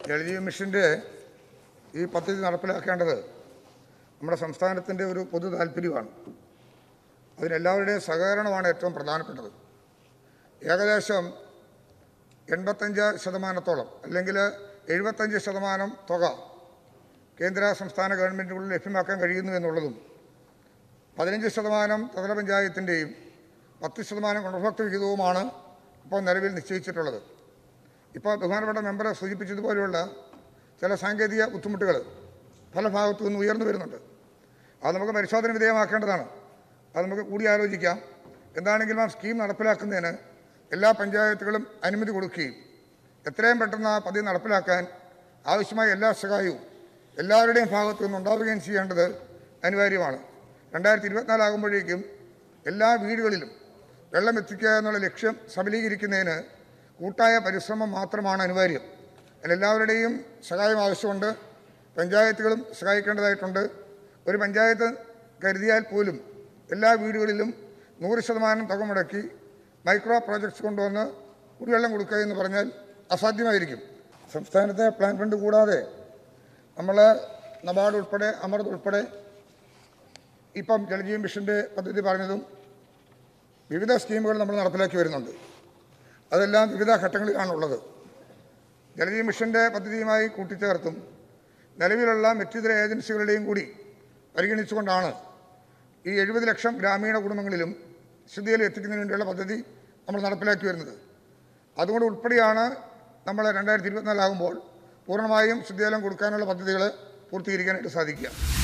ജലജീവൻ മിഷൻ്റെ ഈ പദ്ധതി നടപ്പിലാക്കേണ്ടത് നമ്മുടെ സംസ്ഥാനത്തിൻ്റെ ഒരു പൊതു താല്പര്യമാണ് അതിനെല്ലാവരുടെയും സഹകരണമാണ് ഏറ്റവും പ്രധാനപ്പെട്ടത് ഏകദേശം എൺപത്തഞ്ച് ശതമാനത്തോളം അല്ലെങ്കിൽ എഴുപത്തഞ്ച് ശതമാനം തുക കേന്ദ്ര സംസ്ഥാന ഗവൺമെൻറ്റുകളിൽ ലഭ്യമാക്കാൻ കഴിയുന്നു എന്നുള്ളതും പതിനഞ്ച് ശതമാനം ത്രിതല പഞ്ചായത്തിൻ്റെയും പത്ത് ശതമാനം ഗുണഭോക്തൃ വിഹിതവുമാണ് ഇപ്പോൾ നിലവിൽ നിശ്ചയിച്ചിട്ടുള്ളത് ഇപ്പോൾ ബഹുമാനപ്പെട്ട മെമ്പർ സൂചിപ്പിച്ചതുപോലെയുള്ള ചില സാങ്കേതിക ബുദ്ധിമുട്ടുകൾ പല ഭാഗത്തു നിന്ന് ഉയർന്നു വരുന്നുണ്ട് അത് നമുക്ക് പരിശോധന വിധേയമാക്കേണ്ടതാണ് അത് നമുക്ക് കൂടിയാലോചിക്കാം എന്താണെങ്കിലും ആ സ്കീം നടപ്പിലാക്കുന്നതിന് എല്ലാ പഞ്ചായത്തുകളും അനുമതി കൊടുക്കുകയും എത്രയും പെട്ടെന്ന് ആ പദ്ധതി നടപ്പിലാക്കാൻ ആവശ്യമായ എല്ലാ സഹായവും എല്ലാവരുടെയും ഭാഗത്തു നിന്നുണ്ടാവുകയും ചെയ്യേണ്ടത് അനിവാര്യമാണ് രണ്ടായിരത്തി ഇരുപത്തിനാലാകുമ്പോഴേക്കും എല്ലാ വീടുകളിലും വെള്ളം എത്തിക്കുക എന്നുള്ള ലക്ഷ്യം സബലീകരിക്കുന്നതിന് കൂട്ടായ പരിശ്രമം മാത്രമാണ് അനിവാര്യം അതിലെല്ലാവരുടെയും സഹായം ആവശ്യമുണ്ട് പഞ്ചായത്തുകളും സഹായിക്കേണ്ടതായിട്ടുണ്ട് ഒരു പഞ്ചായത്ത് കരുതിയാൽ പോലും എല്ലാ വീടുകളിലും നൂറ് ശതമാനം തുക മുടക്കി മൈക്രോ പ്രോജക്ട്സ് കൊണ്ടുവന്ന് കുടിവെള്ളം കൊടുക്കുക എന്ന് പറഞ്ഞാൽ അസാധ്യമായിരിക്കും സംസ്ഥാനത്തെ പ്ലാൻ ഫണ്ട് കൂടാതെ നമ്മൾ നബാർഡ് ഉൾപ്പെടെ അമൃത് ഉൾപ്പെടെ ഇപ്പം ജലജീവൻ മിഷൻ്റെ പദ്ധതി പറഞ്ഞതും വിവിധ സ്കീമുകൾ നമ്മൾ നടപ്പിലാക്കി വരുന്നുണ്ട് അതെല്ലാം വിവിധ ഘട്ടങ്ങളിലാണുള്ളത് ജലജീവൻ മിഷൻ്റെ പദ്ധതിയുമായി കൂട്ടിച്ചേർത്തും നിലവിലുള്ള മറ്റിതര ഏജൻസികളുടെയും കൂടി പരിഗണിച്ചുകൊണ്ടാണ് ഈ എഴുപത് ലക്ഷം ഗ്രാമീണ കുടുംബങ്ങളിലും ശുദ്ധിയിൽ എത്തിക്കുന്നതിന് വേണ്ടിയുള്ള പദ്ധതി നമ്മൾ നടപ്പിലാക്കി വരുന്നത് അതുകൊണ്ട് ഉൾപ്പെടെയാണ് നമ്മൾ രണ്ടായിരത്തി ഇരുപത്തിനാലാകുമ്പോൾ പൂർണ്ണമായും ശുദ്ധിജലം കൊടുക്കാനുള്ള പദ്ധതികൾ പൂർത്തീകരിക്കാനായിട്ട് സാധിക്കുക